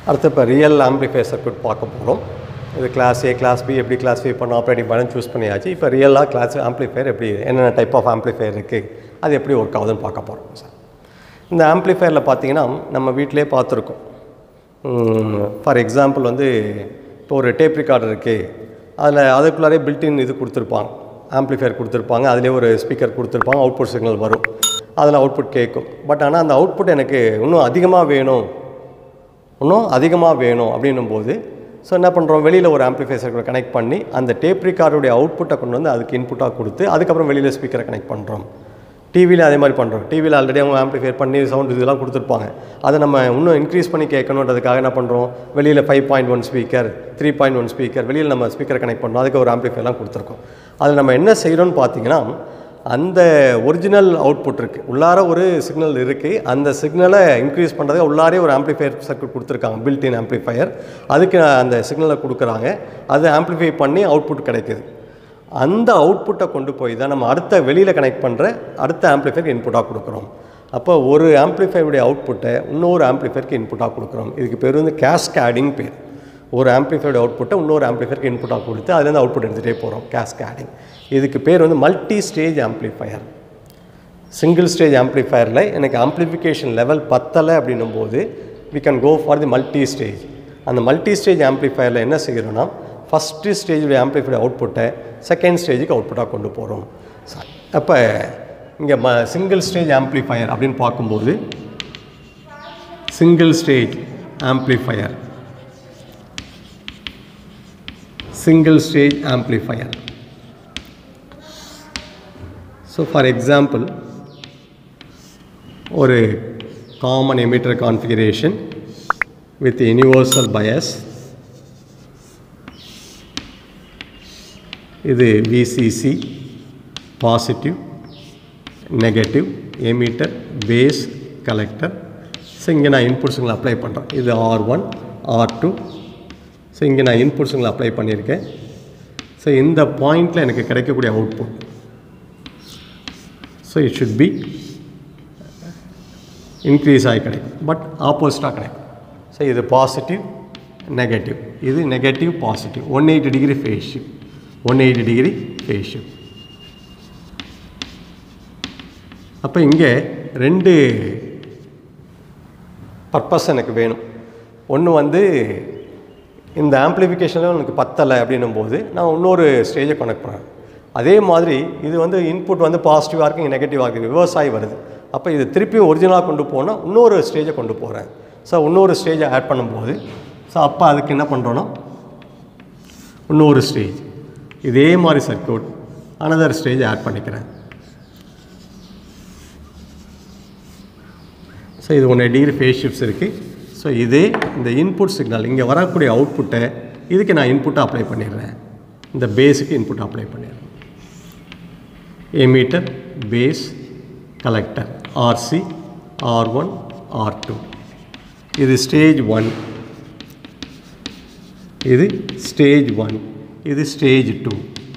அடுத்து இப்போ real amplifier circuit பார்க்க போகிறோம் இது கிளாஸ் ஏ கிளாஸ் பி எப்படி கிளாஸிஃபை பண்ண ஆப்ரேட்டிங் பண்ண சூஸ் பண்ணியாச்சு இப்போ ரியலாக கிளாஸ் ஆம்பிளிஃபையர் எப்படி என்னென்ன டைப் ஆஃப் ஆம்பிளிஃபையர் இருக்குது அது எப்படி ஒர்க் ஆகுதுன்னு பார்க்க போகிறோம் சார் இந்த ஆம்பிளிஃபையரில் பார்த்தீங்கன்னா நம்ம வீட்டிலே பார்த்துருக்கோம் ஃபார் எக்ஸாம்பிள் வந்து இப்போ ஒரு டேப் ரெக்கார்டர் இருக்குது அதில் அதுக்குள்ளாரே பில்டின் இது கொடுத்துருப்பாங்க ஆம்பிளிஃபையர் கொடுத்துருப்பாங்க அதிலே ஒரு ஸ்பீக்கர் கொடுத்துருப்பாங்க அவுட்புட் சிக்னல் வரும் அதில் அவுட்புட் கேட்கும் பட் ஆனால் அந்த அவுட்புட் எனக்கு இன்னும் அதிகமாக வேணும் இன்னும் அதிகமாக வேணும் அப்படின்னும் போது ஸோ என்ன பண்ணுறோம் வெளியில் ஒரு ஆம்பிளிஃபையர் சர்க்கியூட் கனெக்ட் பண்ணி அந்த டேப் ரெக்கார்டுடைய அவுட்புட்டை கொண்டு வந்து அதுக்கு இன்புட்டாக கொடுத்து அதுக்கப்புறம் வெளியில் ஸ்பீக்கரை கனெக்ட் பண்ணுறோம் டிவியில் அதே மாதிரி பண்ணுறோம் டிவியில் ஆல்ரெடி அவங்க ஆம்பிளிஃபையர் பண்ணி சவுண்ட் இதெல்லாம் கொடுத்துருப்பாங்க அதை நம்ம இன்னும் இன்க்ரீஸ் பண்ணி கேட்கணுன்றதுக்காக என்ன பண்ணுறோம் வெளியில் five point one speaker three point one speaker வெளியில் நம்ம ஸ்பீக்கரை கனெக்ட் பண்ணுறோம் அதுக்கு ஒரு ஆம்பிளிஃபையர்லாம் கொடுத்துருக்கோம் அதில் நம்ம என்ன செய்கிறோம்னு பார்த்தீங்கன்னா அந்த ஒரிஜினல் அவுட்புட் இருக்குது உள்ளார ஒரு சிக்னல் இருக்குது அந்த சிக்னலை இன்க்ரீஸ் பண்ணுறதுக்கு உள்ளாரே ஒரு ஆம்பிளிஃபையர் சர்க்கியூட் கொடுத்துருக்காங்க பில்டின் ஆம்பிளிஃபையர் அதுக்கு அந்த சிக்னலை கொடுக்குறாங்க அது ஆம்பிளிஃபை பண்ணி அவுட்புட் கிடைக்குது அந்த அவுட்புட்டை கொண்டு போய் தான் நம்ம அடுத்த வெளியில் கனெக்ட் பண்ணுற அடுத்த ஆம்பிளிஃபையருக்கு இன்புட்டாக கொடுக்குறோம் அப்போ ஒரு ஆம்பிளிஃபையருடைய அவுட்புட்டை இன்னொரு ஆம்பிளிஃபையருக்கு இன்புட்டாக கொடுக்குறோம் இதுக்கு பேர் வந்து கேஸ்கேடிங் பேர் ஒரு ஆம்பிளிஃபைடு அவுட்புட்டை இன்னொரு ஆம்பிளிஃபையருக்கு இன்புட்டாக கொடுத்து அதுலேருந்து அவுட்புட் எடுத்துகிட்டே போகிறோம் கேஸ்கேடிங் இதுக்கு பேர் வந்து multi stage amplifier single stage ஆம்பிளிஃபையரில் எனக்கு ஆம்பிளிஃபிகேஷன் லெவல் பத்தலை அப்படின்னும் போது we can go for the multi stage அந்த மல்டி ஸ்டேஜ் ஆம்பிளிஃபையரில் என்ன செய்கிறோன்னா ஃபஸ்ட்டு ஸ்டேஜுடைய ஆம்பிளிஃபைடு அவுட்புட்டை செகண்ட் ஸ்டேஜுக்கு அவுட்புட்டாக கொண்டு போகிறோம் அப்போ இங்கே ம சிங்கிள் ஸ்டேஜ் ஆம்பிளிஃபையர் அப்படின்னு பார்க்கும்போது single stage amplifier single stage amplifier. So for example, ஒரு common emitter configuration with universal bias இது VCC positive negative emitter base collector so இங்கே நான் இன்புட்ஸுங்களை அப்ளை பண்ணுறேன் இது R one R two so இங்கே நான் இன்புட்ஸுங்களை அப்ளை பண்ணியிருக்கேன் ஸோ இந்த பாயிண்டில் எனக்கு கிடைக்கக்கூடிய output so it should be increase ஆகி கிடைக்கும் பட் ஆப்போசிட்டாக கிடைக்கும் ஸோ இது பாசிட்டிவ் நெகட்டிவ் இது negative positive one eighty degree phase shift one eighty degree phase shift அப்போ இங்கே ரெண்டு பர்பஸ் எனக்கு வேணும் ஒன்று வந்து இந்த ஆம்ப்ளிஃபிகேஷனில் எனக்கு பத்தலை அப்படின்னும் போது நான் இன்னொரு ஸ்டேஜை கனெக்ட் பண்ணுறேன் அதே மாதிரி இது வந்து இன்புட் வந்து பாசிட்டிவாக இருக்குது இங்கே நெகட்டிவாக இருக்குது விவசாயி வருது அப்போ இது திருப்பி ஒரிஜினலாக கொண்டு போனால் இன்னொரு ஸ்டேஜை கொண்டு போகிறேன் ஸோ இன்னொரு ஸ்டேஜை ஆட் பண்ணும்போது ஸோ அப்போ அதுக்கு என்ன பண்ணுறோன்னா இன்னொரு ஸ்டேஜ் இதே மாதிரி சர்க்கியூட் அனதர் ஸ்டேஜ் ஆட் பண்ணிக்கிறேன் ஸோ இது ஒன்று டிகிரி ஃபேஸ் ஷிஃப்ட்ஸ் இருக்குது ஸோ இதே இந்த இன்புட் சிக்னல் இங்கே வரக்கூடிய அவுட்புட்டை இதுக்கு நான் இன்புட்டை அப்ளை பண்ணிடுறேன் இந்த பேஸுக்கு இன்புட் அப்ளை பண்ணிடுறேன் emitter base collector RC R one R two இது ஸ்டேஜ் ஒன் இது ஸ்டேஜ் ஒன் இது stage two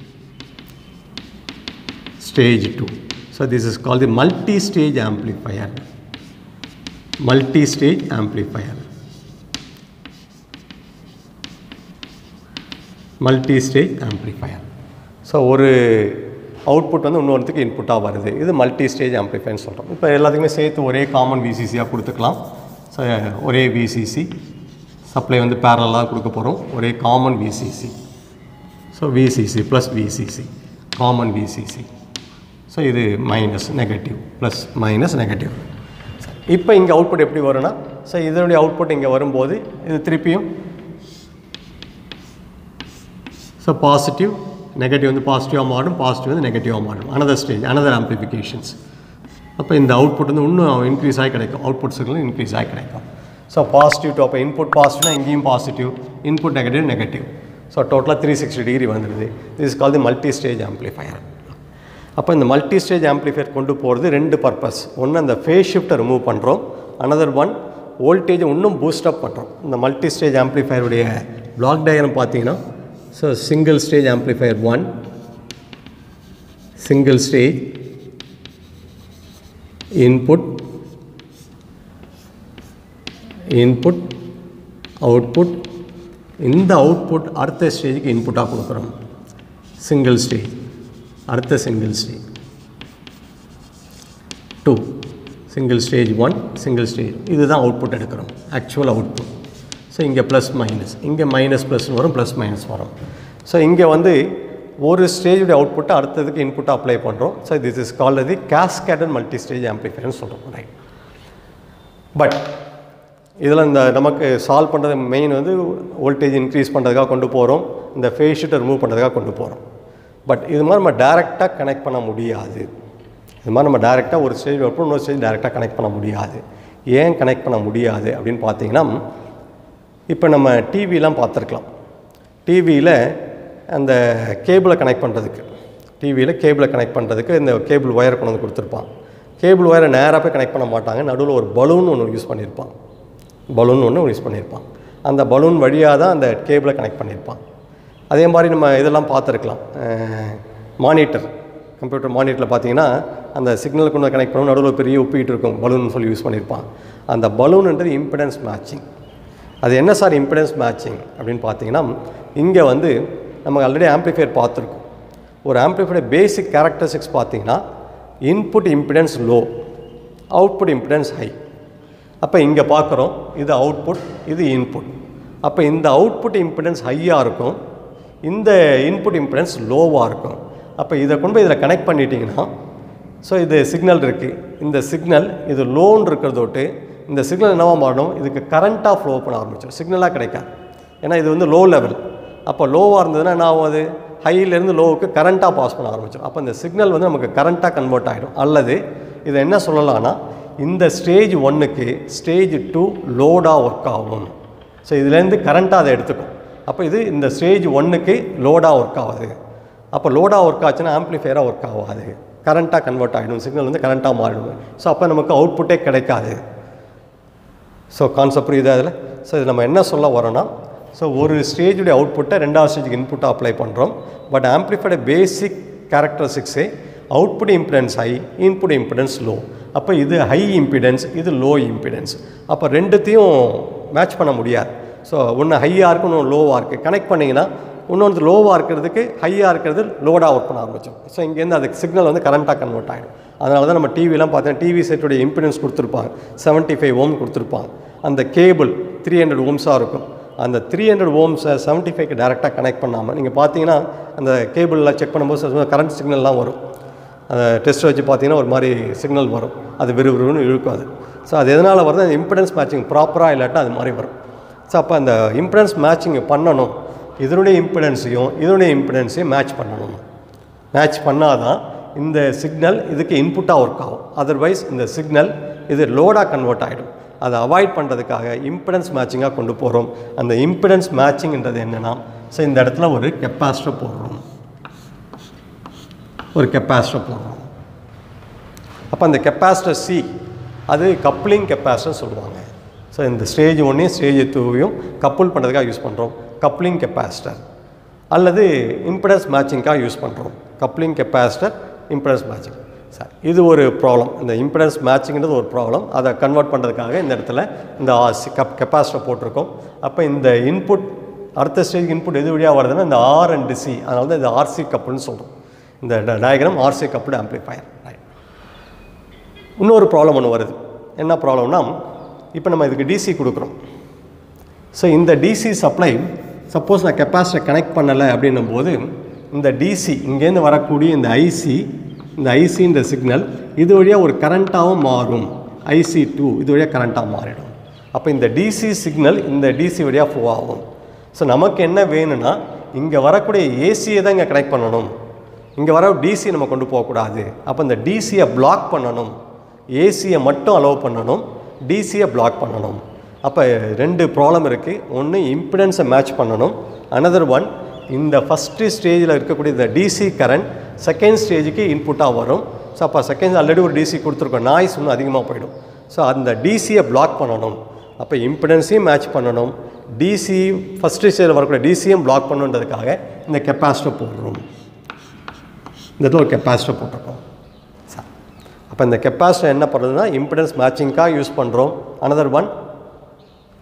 stage two so this is call the multi stage amplifier multi-stage amplifier. Multi stage amplifier so ஒரு output வந்து இன்னொருத்துக்கு இன்புட்டாக வருது இது multi stage ஆம்ப்ளிஃபையர்னு சொல்கிறோம் இப்போ எல்லாத்துக்குமே சேர்த்து ஒரே காமன் விசிசியாக கொடுத்துக்கலாம் ஸோ ஒரே விசிசி சப்ளை வந்து பேரலாக கொடுக்க போகிறோம் ஒரே common VCC so VCC plus VCC common VCC so இது minus negative plus minus negative இப்போ இங்கே அவுட்புட் எப்படி வரும்னா ஸோ இதனுடைய அவுட்புட் இங்கே வரும்போது இது திருப்பியும் ஸோ பாசிட்டிவ் நெகட்டிவ் வந்து பாசிட்டிவாக மாறும் பாசிட்டிவ் வந்து நெகட்டிவாக மாறும் அனதர் ஸ்டேஜ் அனதர் ஆம்ப்ளிஃபிகேஷன்ஸ் அப்போ இந்த அவுட்புட் வந்து இன்னும் இன்க்ரீஸ் ஆகி கிடைக்கும் அவுட்புட் சிக்னல் இன்க்ரீஸ் ஆகி கிடைக்கும் ஸோ பாசிட்டிவ் டு அப்போ இன்புட் பாசிட்டிவ்னா இங்கேயும் positive input negative negative so டோட்டலாக த்ரீ சிக்ஸ்டி டிகிரி வந்துடுது this call the multi stage amplifier அப்போ இந்த மல்டி ஸ்டேஜ் ஆம்ப்ளிஃபையர் கொண்டு போகிறது ரெண்டு பர்பஸ் ஒன்று அந்த ஃபேஸ் ஷிஃப்ட்டை ரிமூவ் பண்ணுறோம் அனதர் ஒன் வோல்டேஜை இன்னும் பூஸ்டப் பண்ணுறோம் இந்த மல்டி ஸ்டேஜ் ஆம்ப்ளிஃபையருடைய பிளாக் டயக்ராம் பார்த்தீங்கன்னா so single stage amplifier one single stage input input output இந்த அவுட்புட் அடுத்த ஸ்டேஜுக்கு இன்புட்டாக கொடுக்குறோம் சிங்கிள் ஸ்டேஜ் அடுத்த single stage two single stage one single stage இதுதான் அவுட்புட் எடுக்கிறோம் ஆக்சுவல் அவுட்புட் ஸோ இங்கே ப்ளஸ் மைனஸ் இங்கே மைனஸ் ப்ளஸ் வரும் ப்ளஸ் மைனஸ் வரும் ஸோ இங்கே வந்து ஒரு ஸ்டேஜுடைய அவுட்புட்டை அடுத்ததுக்கு இன்புட்டை அப்ளை பண்ணுறோம் so this is called the cascaded multi stage ஆம்பிளிஃபையர்னு சொல்கிறோம் ரைட் பட் இதில் இந்த நமக்கு சால்வ் பண்ணுறது மெயின் வந்து வோல்டேஜ் இன்க்ரீஸ் பண்ணுறதுக்காக கொண்டு போகிறோம் இந்த ஃபேஸ் ஷீட்டை ரிமூவ் பண்ணுறதுக்காக கொண்டு போகிறோம் பட் இது மாதிரி நம்ம டைரெக்டாக கனெக்ட் பண்ண முடியாது இது மாதிரி நம்ம டைரெக்டாக ஒரு ஸ்டேஜ் வைப்போம் இன்னொரு ஸ்டேஜ் டைரெக்டாக கனெக்ட் பண்ண முடியாது ஏன் கனெக்ட் பண்ண முடியாது அப்படின்னு பார்த்தீங்கன்னா இப்போ நம்ம டிவிலாம் பார்த்துருக்கலாம் டிவியில் அந்த கேபிளை கனெக்ட் பண்ணுறதுக்கு டிவியில் கேபிளை கனெக்ட் பண்ணுறதுக்கு இந்த கேபிள் ஒயர் கொண்டு வந்து கொடுத்துருப்பான் கேபிள் ஒயரை நேராக போய் கனெக்ட் பண்ண மாட்டாங்க நடுவில் ஒரு பலூன் ஒன்று யூஸ் பண்ணியிருப்பான் பலூன் ஒன்று யூஸ் பண்ணியிருப்பான் அந்த பலூன் வழியாக தான் அந்த கேபிளை கனெக்ட் பண்ணியிருப்பான் அதே மாதிரி நம்ம இதெல்லாம் பார்த்துருக்கலாம் மானிட்டர் கம்ப்யூட்டர் மானிட்டரில் பார்த்தீங்கன்னா அந்த சிக்னல் கொண்டு கனெக்ட் பண்ணணும் நடுவில் பெரிய உப்பிட்டு இருக்கும் பலூன் சொல்லி யூஸ் பண்ணியிருப்பான் அந்த பலூன்ன்றது இம்பிடன்ஸ் மேட்சிங் அது என்ன சார் இம்பிடன்ஸ் மேட்சிங் அப்படின்னு பார்த்தீங்கன்னா இங்கே வந்து நம்ம ஆல்ரெடி ஆம்ப்ளிஃபையர் பார்த்துருக்கோம் ஒரு ஆம்ப்ளிஃபையர் பேசிக் கேரக்டரிஸ்டிக்ஸ் பார்த்தீங்கன்னா input impedance low output impedance high அப்போ இங்கே பார்க்குறோம் இது அவுட்புட் இது இன்புட் அப்போ இந்த அவுட்புட் இம்பிடன்ஸ் ஹையாக இருக்கும் இந்த இன்புட் இம்பிடன்ஸ் லோவாக இருக்கும் அப்போ இதை கொண்டு போய் இதில் கனெக்ட் பண்ணிட்டீங்கன்னா ஸோ இது சிக்னல் இருக்குது இந்த சிக்னல் இது லோன் இருக்கிறதோட்டு இந்த சிக்னல் என்னவா மாறணும் இதுக்கு கரண்ட்டாக ஃப்ளோ பண்ண ஆரம்பிச்சிடும் சிக்னலாக கிடைக்காது ஏன்னா இது வந்து லோ லெவல் அப்போ லோவாக இருந்ததுன்னா என்ன ஆகும் அது ஹையிலேருந்து லோவுக்கு கரண்ட்டாக பாஸ் பண்ண ஆரம்பிச்சிடும் அப்போ இந்த சிக்னல் வந்து நமக்கு கரண்ட்டாக கன்வெர்ட் ஆகிடும் அல்லது இதை என்ன சொல்லலாம்னா இந்த ஸ்டேஜ் ஒன்றுக்கு ஸ்டேஜ் டூ லோடாக ஒர்க் ஆகும் ஸோ இதுலேருந்து கரண்ட்டாக அதை எடுத்துக்கும் அப்போ இது இந்த ஸ்டேஜ் ஒன்றுக்கு லோடாக ஒர்க் ஆகாது அப்போ லோடாக ஒர்க் ஆச்சுன்னா ஆம்ப்ளிஃபையராக ஒர்க் ஆகாது கரண்ட்டாக கன்வெர்ட் ஆகிடும் சிக்னல் வந்து கரண்ட்டாக மாறிடும் ஸோ அப்போ நமக்கு அவுட்புட்டே கிடைக்காது ஸோ கான்செப்ட் புரியுதா அதில் ஸோ இது நம்ம என்ன சொல்ல வரோன்னா ஸோ ஒரு ஸ்டேஜுடைய அவுட்புட்டை ரெண்டாவது ஸ்டேஜுக்கு இன்புட்டாக அப்ளை பண்ணுறோம் பட் ஆம்ப்ளிஃபைட பேசிக் கேரக்டரிஸ்டிக்ஸே output impedance high input impedance low அப்போ இது ஹை இம்பிடன்ஸ் இது லோ இம்பிடன்ஸ் அப்போ ரெண்டுத்தையும் மேட்ச் பண்ண முடியாது ஸோ ஒன்று ஹையாக இருக்குது இன்னொன்று லோவாக இருக்குது கனெக்ட் பண்ணிங்கன்னா இன்னொன்று லோவாக இருக்கிறதுக்கு ஹையாக இருக்கிறது லோடாக ஒர்க் பண்ண ஆரம்பிச்சோம் ஸோ இங்கேருந்து அதுக்கு சிக்னல் வந்து கரண்ட்டாக கன்வெர்ட் ஆகிடும் அதனால தான் நம்ம டிவிலாம் பார்த்தீங்கன்னா டிவி செட்டுடைய இம்பிடன்ஸ் கொடுத்துருப்பாங்க செவன்ட்டி ஃபைவ் ஓம் கொடுத்துருப்பாங்க அந்த கேபிள் த்ரீ ஹண்ட்ரட் ஓம்ஸாக இருக்கும் அந்த த்ரீ ஹண்ட்ரட் ஓம்ஸை செவன்ட்டி ஃபைவ்க்கு டேரெக்டாக கனெக்ட் பண்ணாமல் நீங்கள் பார்த்தீங்கன்னா அந்த கேபிளில் செக் பண்ணும்போது கரண்ட் சிக்னல்லாம் வரும் அந்த டெஸ்ட் வச்சு பார்த்தீங்கன்னா ஒரு மாதிரி சிக்னல் வரும் அது விறுவிறுன்னு இழுக்கும் அது ஸோ அது எதனால் வருது அந்த இம்பிடன்ஸ் மேட்சிங் ப்ராப்பராக இல்லாட்டா அது மாதிரி வரும் ஸோ அப்போ அந்த இம்பிடன்ஸ் மேட்சிங் பண்ணணும் இதனுடைய இம்பிடன்ஸையும் இதனுடைய இம்பிடன்ஸையும் மேட்ச் பண்ணணும் மேட்ச் பண்ணாதான் இந்த சிக்னல் இதுக்கு இன்புட்டாக ஒர்க் ஆகும் அதர்வைஸ் இந்த சிக்னல் இது லோடாக கன்வெர்ட் ஆகிடும் அதை அவாய்ட் பண்ணுறதுக்காக இம்பிடன்ஸ் மேட்சிங்காக கொண்டு போகிறோம் அந்த இம்பிடன்ஸ் மேட்சிங்ன்றது என்னென்னா ஸோ இந்த இடத்துல ஒரு கெப்பாசிட்டர் போடுறோம் ஒரு கெப்பாசிட்டர் போடுறோம் அப்போ அந்த கெப்பாசிட்டர் சி அது கப்ளிங் கெப்பாசிட்டர் சொல்லுவாங்க ஸோ இந்த ஸ்டேஜ் ஒன்றையும் ஸ்டேஜ் டூவையும் கப்புள் பண்ணுறதுக்காக யூஸ் பண்ணுறோம் கப்ளிங் கெப்பாசிட்டர் அல்லது இம்பிடன்ஸ் மேட்சிங்காக யூஸ் பண்ணுறோம் coupling capacitor impedance matching sir இது ஒரு ப்ராப்ளம் இந்த இம்பிடன்ஸ் மேட்சிங்கிறது ஒரு ப்ராப்ளம் அதை கன்வெர்ட் பண்ணுறதுக்காக இந்த இடத்துல இந்த கப் கெப்பாசிட்டர் போட்டிருக்கோம் அப்போ இந்த இன்புட் அடுத்த ஸ்டேஜ் இன்புட் எது வழியாக வருதுன்னா இந்த ஆர் அண்ட் சி அதனால தான் இது ஆர்சி கப்புள்னு சொல்கிறோம் இந்த டயக்ராம் ஆர்சி கப்புடு ஆம்ப்ளிஃபயர் இன்னொரு ப்ராப்ளம் ஒன்று வருது என்ன ப்ராப்ளம்னா இப்போ நம்ம இதுக்கு டிசி கொடுக்குறோம் ஸோ இந்த டிசி சப்ளை சப்போஸ் நான் கெப்பாசிட்டர் கனெக்ட் பண்ணலை அப்படின்னும் போது இந்த டிசி இங்கேருந்து வரக்கூடிய இந்த ஐசி இந்த ஐசின்ற சிக்னல் இது வழியாக ஒரு கரண்ட்டாகவும் மாறும் ஐசி டூ இது வழியாக கரண்ட்டாக மாறிடும் அப்போ இந்த டிசி சிக்னல் இந்த டிசி வழியாக ஃப்ளோ ஆகும் ஸோ நமக்கு என்ன வேணும்னா இங்கே வரக்கூடிய ஏசியை தான் இங்கே கனெக்ட் பண்ணணும் இங்கே வர டிசி நம்ம கொண்டு போகக்கூடாது அப்போ இந்த டிசியை பிளாக் பண்ணணும் ஏசியை மட்டும் அலோவ் பண்ணணும் டிசியை பிளாக் பண்ணணும் அப்போ ரெண்டு ப்ராப்ளம் இருக்குது ஒன்று இம்பிடன்ஸை மேட்ச் பண்ணணும் அனதர் ஒன் இந்த ஃபஸ்ட்டு ஸ்டேஜில் இருக்கக்கூடிய இந்த டிசி கரண்ட் செகண்ட் ஸ்டேஜுக்கு இன்புட்டாக வரும் ஸோ அப்போ செகண்ட் ஆல்ரெடி ஒரு டிசி கொடுத்துருக்கோம் நாய்ஸ் இன்னும் அதிகமாக போயிடும் ஸோ அந்த டிசியை பிளாக் பண்ணணும் அப்போ இம்பிடன்ஸையும் மேட்ச் பண்ணணும் டிசி ஃபஸ்ட்டு ஸ்டேஜில் வரக்கூடிய டிசியும் பிளாக் பண்ணுன்றதுக்காக இந்த கெப்பாசிட்டர் போடுறோம் இந்த இடத்துல ஒரு கெப்பாசிட்டர் போட்டிருக்கோம் சார் அப்போ இந்த கெப்பாசிட்டர் என்ன பண்ணுறதுன்னா இம்பிடன்ஸ் மேட்சிங்காக யூஸ் பண்ணுறோம் அனதர் ஒன்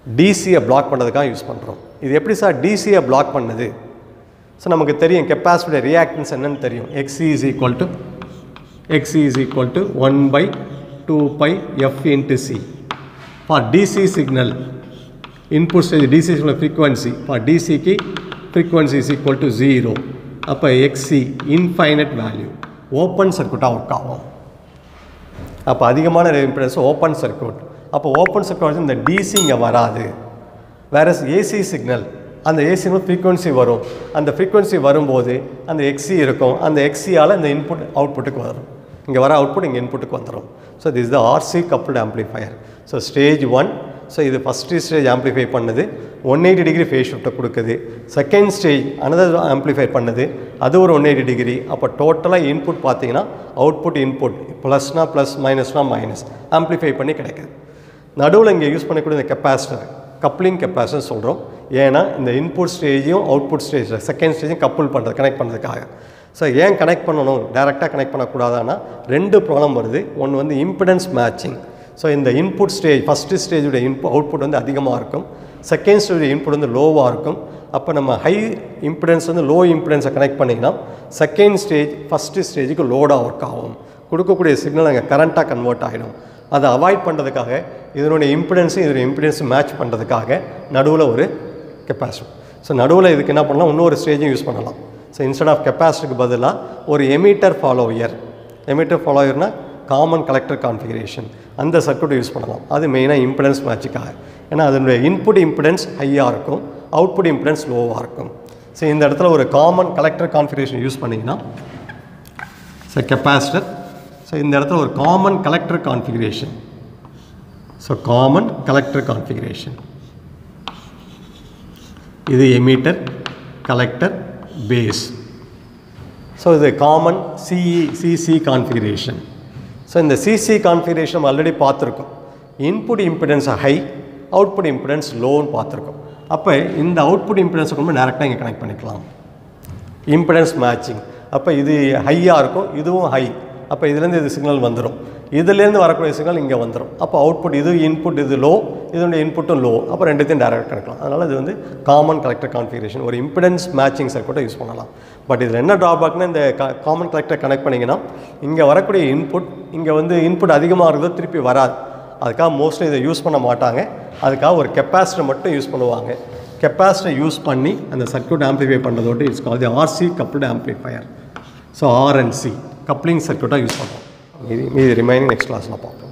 டிசியை பிளாக் பண்ணுறதுக்காக யூஸ் பண்ணுறோம் இது எப்படி சார் டிசியை பிளாக் பண்ணுது ஸோ நமக்கு தெரியும் கெப்பாசிட்டியோட ரியாக்டன்ஸ் என்னன்னு தெரியும் XC is equal to XC is equal to one by two pi f into C for DC signal input stage DC signal frequency for டிசிக்கு frequency is equal to zero அப்போ XC infinite value open சர்க்யூட்டாக work ஆகும் அப்போ அதிகமான impedance open circuit அப்போ open circuit வந்து இந்த DC இங்கே வராது வேற ஏசி சிக்னல் அந்த ஏசி சிக்னல் ஃப்ரீக்வன்சி வரும் அந்த ஃப்ரீக்வன்சி வரும்போது அந்த எக்ஸி இருக்கும் அந்த எக்ஸியால் இந்த இன்புட் அவுட்புட்டுக்கு வரும் இங்கே வர அவுட்புட் இங்கே இன்புட்டுக்கு வந்துடும் so this the RC coupled amplifier so stage one so இது ஃபஸ்ட்டு ஸ்டேஜ் ஆம்ப்ளிஃபை பண்ணுது ஒன் எயிட்டி டிகிரி ஃபேஸ் ஷிஃப்ட்டை கொடுக்குது செகண்ட் ஸ்டேஜ் அனதர் ஆம்ப்ளிஃபை பண்ணுது அது ஒரு ஒன் எயிட்டி டிகிரி அப்போ டோட்டலாக இன்புட் பார்த்தீங்கன்னா அவுட்புட் இன்புட் ப்ளஸ்னா ப்ளஸ் மைனஸ்னா மைனஸ் ஆம்ப்ளிஃபை பண்ணி கிடைக்குது நடுவில் இங்கே யூஸ் பண்ணக்கூடிய இந்த கெப்பாசிட்டர் கப்ளிங் கெப்பாசிட்டர் சொல்கிறோம் ஏன்னா இந்த இன்புட் ஸ்டேஜையும் அவுட்புட் ஸ்டேஜ் செகண்ட் ஸ்டேஜையும் கப்புள் பண்ணுறது கனெக்ட் பண்ணுறதுக்காக ஸோ ஏன் கனெக்ட் பண்ணணும் டேரெக்டாக கனெக்ட் பண்ணக்கூடாதுன்னா ரெண்டு ப்ராப்ளம் வருது ஒன்று வந்து இம்பிடன்ஸ் மேட்சிங் ஸோ இந்த இன்புட் ஸ்டேஜ் ஃபஸ்ட்டு ஸ்டேஜுடைய இன்பு அவுட்புட் வந்து அதிகமாக இருக்கும் செகண்ட் ஸ்டேஜுடைய இன்புட் வந்து லோவாக இருக்கும் அப்போ நம்ம ஹை இம்பிடன்ஸ் வந்து லோ இம்பிடன்ஸை கனெக்ட் பண்ணிங்கன்னா செகண்ட் ஸ்டேஜ் ஃபஸ்ட்டு ஸ்டேஜுக்கு லோடாக ஒர்க் ஆகும் கொடுக்கக்கூடிய சிக்னல் அங்கே கரண்ட்டாக கன்வெர்ட் ஆகிடும் அதை அவாய்ட் பண்ணுறதுக்காக இதனுடைய இம்பிடன்ஸும் இதனுடைய இம்பிடன்ஸும் மேட்ச் பண்ணுறதுக்காக நடுவில் ஒரு கெப்பாசிட்டி ஸோ நடுவில் இதுக்கு என்ன பண்ணலாம் இன்னொரு ஸ்டேஜும் யூஸ் பண்ணலாம் ஸோ இன்ஸ்டெட் ஆஃப் கெப்பாசிட்டிக்கு பதிலாக ஒரு எமீட்டர் ஃபாலோயர் எமீட்டர் ஃபாலோயர்னால் காமன் கலெக்டர் கான்ஃபிகரேஷன் அந்த சர்க்யூட் யூஸ் பண்ணலாம் அது மெயினாக இம்பிடன்ஸ் மேட்சுக்காக ஏன்னா அதனுடைய இன்புட் இம்பிடன்ஸ் ஹையாக இருக்கும் அவுட்புட் இம்பிடன்ஸ் லோவாக இருக்கும் ஸோ இந்த இடத்துல ஒரு காமன் கலெக்டர் கான்ஃபிகரேஷன் யூஸ் பண்ணிங்கன்னா ஸோ கெப்பாசிட்டர் ஸோ இந்த இடத்துல ஒரு common collector configuration so common collector configuration இது எமீட்டர் கலெக்டர் பேஸ் ஸோ இது common CE CC configuration so இந்த சிசி கான்ஃபிகரேஷன் ஆல்ரெடி பார்த்துருக்கோம் input impedance high output impedance லோன்னு பார்த்துருக்கோம் அப்போ இந்த அவுட்புட் இம்பிடன்ஸை கொண்டு டேரெக்டாக இங்கே கனெக்ட் பண்ணிக்கலாம் இம்பிடன்ஸ் மேட்சிங் அப்போ இது ஹையாக இருக்கும் இதுவும் ஹை அப்போ இதுலேருந்து இது சிக்னல் வந்துடும் இதுலேருந்து வரக்கூடிய சிக்னல் இங்கே வந்துடும் அப்போ அவுட்புட் இது இன்புட் இது லோ இதனுடைய இன்புட்டும் லோ அப்போ ரெண்டுத்தையும் டேரக்ட் கணக்கலாம் அதனால் இது வந்து காமன் கலெக்டர் கான்ஃபிகரேஷன் ஒரு இம்பிடன்ஸ் மேட்சிங் சர்க்யூட்டை யூஸ் பண்ணலாம் பட் இதில் என்ன ட்ராபேக்னா இந்த காமன் கலெக்டர் கனெக்ட் பண்ணிங்கன்னா இங்கே வரக்கூடிய இன்புட் இங்கே வந்து இன்புட் அதிகமாக இருக்கிறது திருப்பி வராது அதுக்காக மோஸ்ட்லி இதை யூஸ் பண்ண மாட்டாங்க அதுக்காக ஒரு கெப்பாசிட்டர் மட்டும் யூஸ் பண்ணுவாங்க கெப்பாசிட்டர் யூஸ் பண்ணி அந்த சர்க்யூட் ஆம்ப்ளிஃபை பண்ணுறதோடு it's call the RC coupled amplifier so R and C coupling சர்க்யூட்டாக யூஸ் பண்ணுவோம் இது மீதி ரிமைனிங் நெக்ஸ்ட் கிளாஸில் பார்ப்போம்